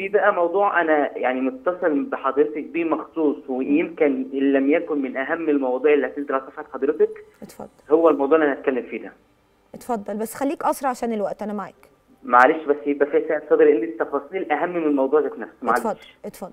في بقى موضوع انا يعني متصل بحضرتك بيه مخصوص ويمكن ان لم يكن من اهم المواضيع اللي هتنزل على صفحه حضرتك اتفضل هو الموضوع اللي انا هتكلم فيه ده اتفضل بس خليك اسرع عشان الوقت انا معاك معلش بس يبقى في سعه صدر لان التفاصيل اهم من الموضوع ذات نفسه اتفضل معلش اتفضل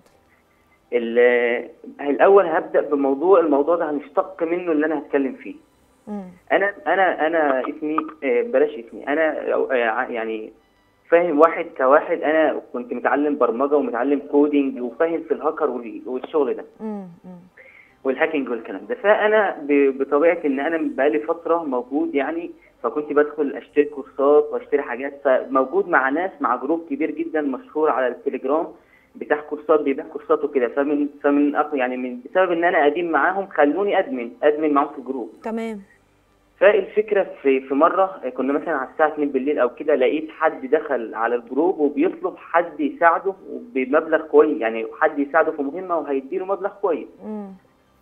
ال- الاول هبدا بموضوع الموضوع ده هنشتق منه اللي انا هتكلم فيه مم. انا انا انا اسمي آه، بلاش اسمي انا آه، يعني فاهم واحد كواحد انا كنت متعلم برمجه ومتعلم كودينج وفاهم في الهاكر وال- والشغل ده مم. مم. والهاكينج والكلام ده فانا ب- بطبيعه ان انا بقالي فتره موجود يعني فكنت بدخل اشتري كورسات واشتري حاجات فموجود مع ناس مع جروب كبير جدا مشهور على التليجرام بتاع كورسات بيبيع كورسات وكده فمن فمن أق- يعني من بسبب ان انا قديم معاهم خلوني ادمن ادمن معاهم في الجروب تمام فالفكره في في مره كنا مثلا على الساعه 2 بالليل او كده لقيت حد دخل على الجروب وبيطلب حد يساعده بمبلغ كويس يعني حد يساعده في مهمه وهيديله مبلغ كويس مم.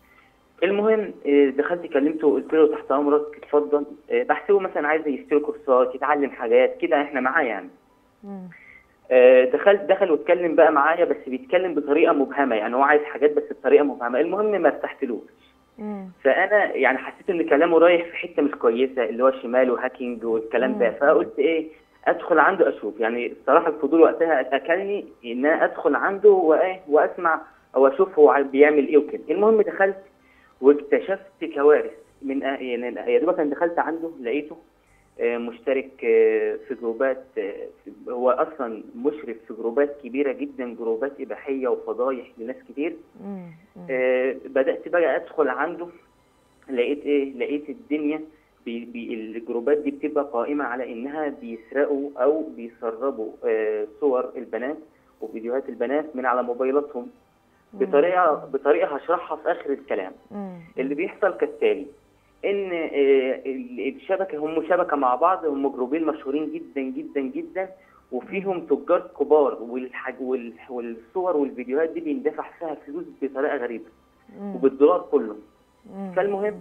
المهم آه، دخلت كلمته وقلت له تحت امرك اتفضل آه، بحسبه مثلا عايز يشتري كورسات يتعلم حاجات كده احنا معاه يعني مم. آه، دخل دخل واتكلم بقى معايا بس بيتكلم بطريقه مبهمه يعني هو عايز حاجات بس بطريقه مبهمه المهم ما ارتحتلوش مم. فانا يعني حسيت ان كلامه رايح في حته مش كويسه اللي هو شمال وهاكينج والكلام ده مم. فقلت ايه ادخل عنده اشوف يعني الصراحه الفضول وقتها اكلني ان انا ادخل عنده وايه واسمع او اشوف هو بيعمل ايه وكده المهم دخلت واكتشفت كوارث من آه، يعني يا دوبك انا دخلت عنده لقيته آه، مشترك آه، في جروبات آه، في- هو اصلا مشرف في جروبات كبيره جدا جروبات اباحيه وفضايح لناس كتير مم. مم. آه، بدأت بقى أدخل عنده لقيت إيه؟ لقيت الدنيا بي بي الجروبات دي بتبقى قائمة على إنها بيسرقوا أو بيسربوا آه، صور البنات وفيديوهات البنات من على موبايلاتهم بطريقة بطريقة هشرحها في آخر الكلام مم. اللي بيحصل كالتالي إن آه، ال- الشبكة هم شبكة مع بعض هم جروبين مشهورين جدا جدا جدا وفيهم تجار كبار والحاج وال- والصور والفيديوهات دي بيندفع فيها فلوس بطريقة غريبة مم. وبالدولار كله مم. فالمهم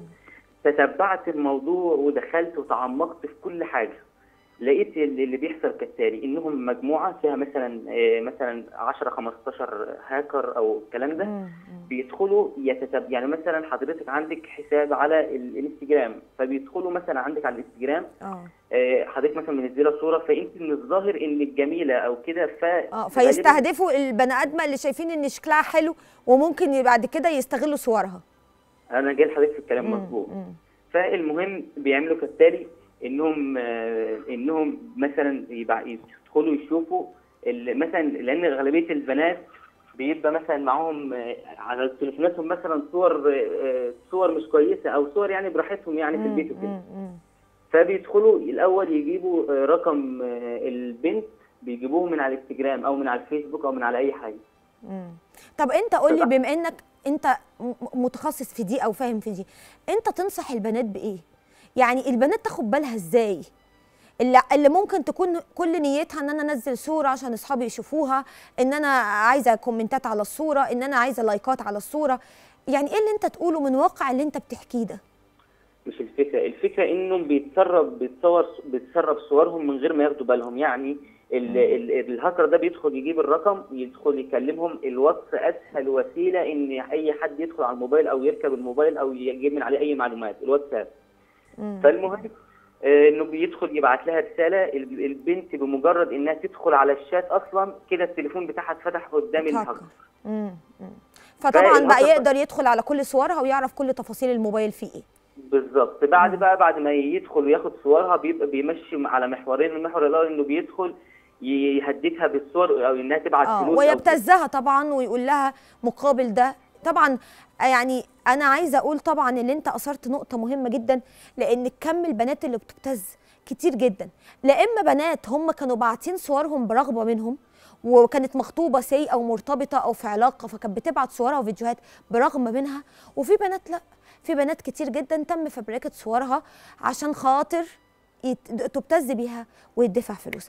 تتبعت الموضوع ودخلت وتعمقت في كل حاجه لقيت اللي اللي بيحصل كالتالي انهم مجموعه فيها مثلا آه، مثلا 10 15 هاكر او الكلام ده مم. بيدخلوا يتتب يعني مثلا حضرتك عندك حساب على ال- الانستجرام فبيدخلوا مثلا عندك على الانستجرام اه آه، حضرتك مثلا منزله صوره فانت من الظاهر انك جميله او كده ف اه فيستهدفوا البني ادمه اللي شايفين ان شكلها حلو وممكن بعد كده يستغلوا صورها انا جاي لحضرتك في الكلام مم. مظبوط مم. فالمهم بيعملوا كالتالي انهم آه، انهم مثلا يبقى يدخلوا يشوفوا ال- مثلا لان اغلبيه البنات بيبقى مثلا معاهم آه، على تليفوناتهم مثلا صور آه، صور مش كويسه او صور يعني براحتهم يعني في مم. البيت وكده مم. مم. فبيدخلوا الاول يجيبوا آه، رقم آه، البنت بيجيبوه من على الانستجرام او من على الفيسبوك او من على اي حاجه مم. طب انت قول لي طبعا. بما انك انت م- متخصص في دي او فاهم في دي انت تنصح البنات بايه يعني البنات تاخد بالها ازاي اللي, اللي ممكن تكون كل نيتها ان انا انزل صوره عشان اصحابي يشوفوها ان انا عايزه كومنتات على الصوره ان انا عايزه لايكات على الصوره يعني ايه اللي انت تقوله من واقع اللي انت بتحكيه ده مش الفكره الفكره انهم بيتسرب بيتصور بيتسرب صورهم من غير ما ياخدوا بالهم يعني ال ال الهاكر ده بيدخل يجيب الرقم يدخل يكلمهم الواتس اسهل وسيله ان اي حد يدخل على الموبايل او يركب الموبايل او يجيب من عليه اي معلومات الواتساب مم. فالمهم آه، انه بيدخل يبعت لها رساله ال- البنت بمجرد انها تدخل على الشات اصلا كده التليفون بتاعها اتفتح قدام اتهكر. الهاكر مم. مم. فطبعا بقى فالهاكر- يقدر يدخل على كل صورها ويعرف كل تفاصيل الموبايل فيه ايه بالظبط بعد بقى بعد ما يدخل وياخد صورها بيبقى بيمشي على محورين المحور الاول انه بيدخل يهددها بالصور او انها تبعت اه فلوس أو ويبتزها طبعا ويقول لها مقابل ده طبعا يعني انا عايزه اقول طبعا اللي انت اثرت نقطه مهمه جدا لان كم البنات اللي بتبتز كتير جدا لا اما بنات هم كانوا باعتين صورهم برغبه منهم وكانت مخطوبه سي او مرتبطه او في علاقه فكانت بتبعت صورها وفيديوهات برغبه منها وفي بنات لا في بنات كتير جدا تم فبركه صورها عشان خاطر يت- تبتز بيها ويدفع فلوس